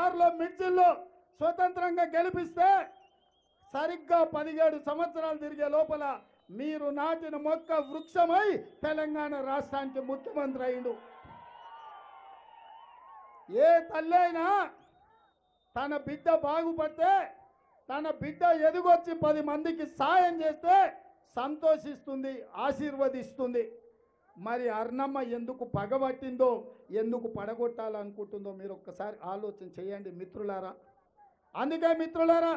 బీహార్లో మిర్చిల్లో స్వతంత్రంగా గెలిపిస్తే సరిగ్గా పదిహేడు సంవత్సరాలు తిరిగే లోపల మీరు నాటిన మొక్క వృక్షమై తెలంగాణ రాష్ట్రానికి ముఖ్యమంత్రి అయిండు ఏ తల్లి అయినా తన బిడ్డ బాగుపడితే తన బిడ్డ ఎదుగొచ్చి పది మందికి సాయం చేస్తే సంతోషిస్తుంది ఆశీర్వదిస్తుంది మరి అర్ణమ్మ ఎందుకు పగబట్టిందో ఎందుకు పడగొట్టాలనుకుంటుందో మీరు ఒక్కసారి ఆలోచన చేయండి మిత్రులారా అందుకే మిత్రులారా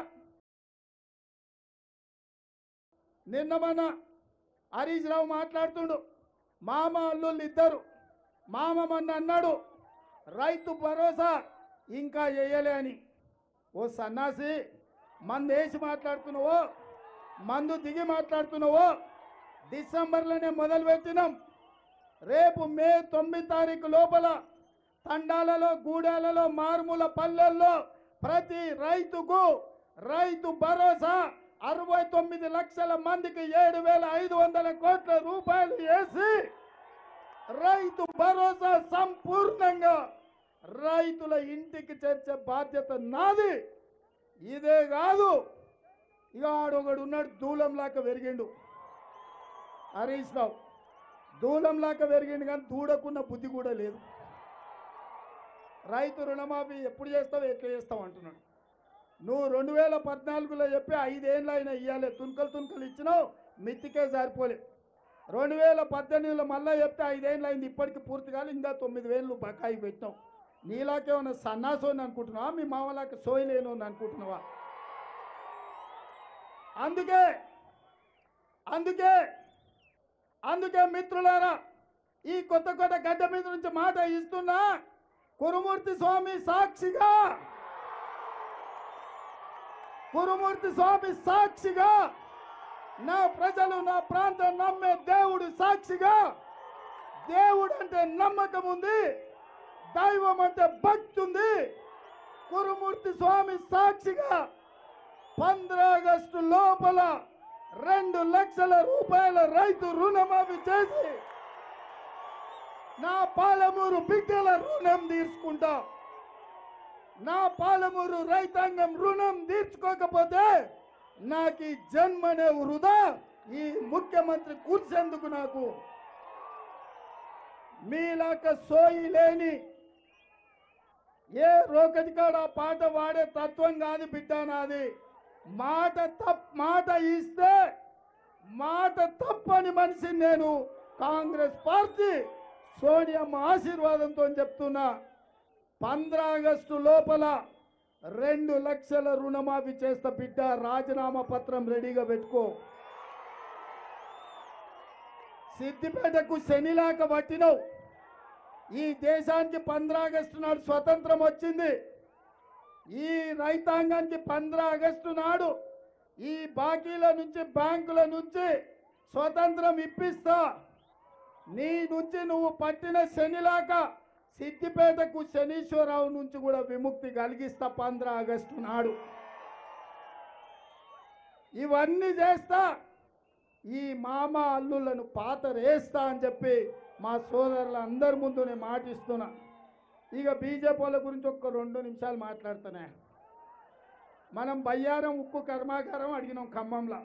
నిన్న మన హరీష్ రావు మాట్లాడుతుండు మామ అల్లుళ్ళు ఇద్దరు మామ మొన్న అన్నాడు రైతు భరోసా ఇంకా వేయలే అని ఓ సన్నాసి మందు వేసి మాట్లాడుతున్నావో మందు దిగి మాట్లాడుతున్నావో డిసెంబర్లోనే మొదలు పెట్టినాం రేపు మే తొమ్మిది తారీఖు లోపల తండాలలో గూడాలలో మారుమూల పల్లెల్లో ప్రతి రైతుకు రైతు భరోసా అరవై తొమ్మిది లక్షల మందికి ఏడు వేల ఐదు వందల కోట్ల రూపాయలు వేసి రైతు భరోసా సంపూర్ణంగా రైతుల ఇంటికి చేర్చే బాధ్యత నాది ఇదే కాదు ఇక ఆడొకడు ఉన్నాడు దూలంలాక పెరిగిండు హరీష్ రావు దూలంలాక పెరిగిండు కానీ దూడకున్న బుద్ధి కూడా లేదు రైతు రుణమాఫీ ఎప్పుడు చేస్తావు ఎట్లా చేస్తావు అంటున్నాడు నువ్వు రెండు వేల పద్నాలుగులో చెప్పి ఐదేళ్ళు అయినా ఇవ్వాలి తుణుకలు తుణుకలు ఇచ్చినావు మిత్తికే సరిపోలే రెండు వేల పద్దెనిమిదిలో మళ్ళీ చెప్తే ఐదేళ్ళు అయింది ఇప్పటికి పూర్తి కాదు ఇంకా తొమ్మిది వేలు బకాయి పెట్టినావు నీలాకేమన్నా సన్నాసోని అనుకుంటున్నావా మీ మామలాకి సోయలేను అని అనుకుంటున్నావా అందుకే అందుకే అందుకే మిత్రులారా ఈ కొత్త కొత్త గడ్డ మీద నుంచి మాట ఇస్తున్నా కురుమూర్తి స్వామి సాక్షిగా కురుమూర్తి స్వామి సాక్షిగా నా ప్రజలు నా ప్రాంతం నమ్మే దేవుడు సాక్షిగా దేవుడు అంటే నమ్మకం ఉంది దైవం అంటే భక్తి ఉంది కురుమూర్తి స్వామి సాక్షిగా పంద్ర ఆగస్టు లోపల రెండు లక్షల రూపాయల రైతు రుణమాఫీ చేసి నా పాలమూరు బిడ్డల రుణం తీసుకుంటా నా పాలమూరు రైతాంగం రుణం తీర్చుకోకపోతే నాకు ఈ జన్మనే వృధా ఈ ముఖ్యమంత్రి కూర్చేందుకు నాకు మీలాక సోయి లేని ఏ రోకటి కాడ ఆ పాట వాడే తత్వం కాదు బిడ్డ నాది మాట తప్ మాట ఇస్తే మాట తప్పని మనిషిని నేను కాంగ్రెస్ పార్టీ సోనియమ్మ ఆశీర్వాదంతో చెప్తున్నా పంద్ర ఆగస్టు లోపల రెండు లక్షల రుణమాఫీ చేస్తా బిడ్డ రాజీనామా పత్రం రెడీగా పెట్టుకో సిద్దిపేటకు శనిలాక పట్టినవు ఈ దేశానికి పంద్ర ఆగస్టు నాడు స్వతంత్రం వచ్చింది ఈ రైతాంగానికి పంద్ర ఆగస్టు నాడు ఈ బాకీల నుంచి బ్యాంకుల నుంచి స్వతంత్రం ఇప్పిస్తా నీ నుంచి నువ్వు పట్టిన శనిలాక సిద్దిపేటకు శనీశ్వరరావు నుంచి కూడా విముక్తి కలిగిస్తా పంద్ర ఆగస్టు నాడు ఇవన్నీ చేస్తా ఈ మామ అల్లులను పాతరేస్తా అని చెప్పి మా సోదరుల అందరి ముందు నేను మాటిస్తున్నా ఇక బీజేపీ వాళ్ళ గురించి ఒక్క రెండు నిమిషాలు మాట్లాడుతానే మనం బయ్యారం ఉక్కు కర్మాగారం అడిగినాం ఖమ్మంలో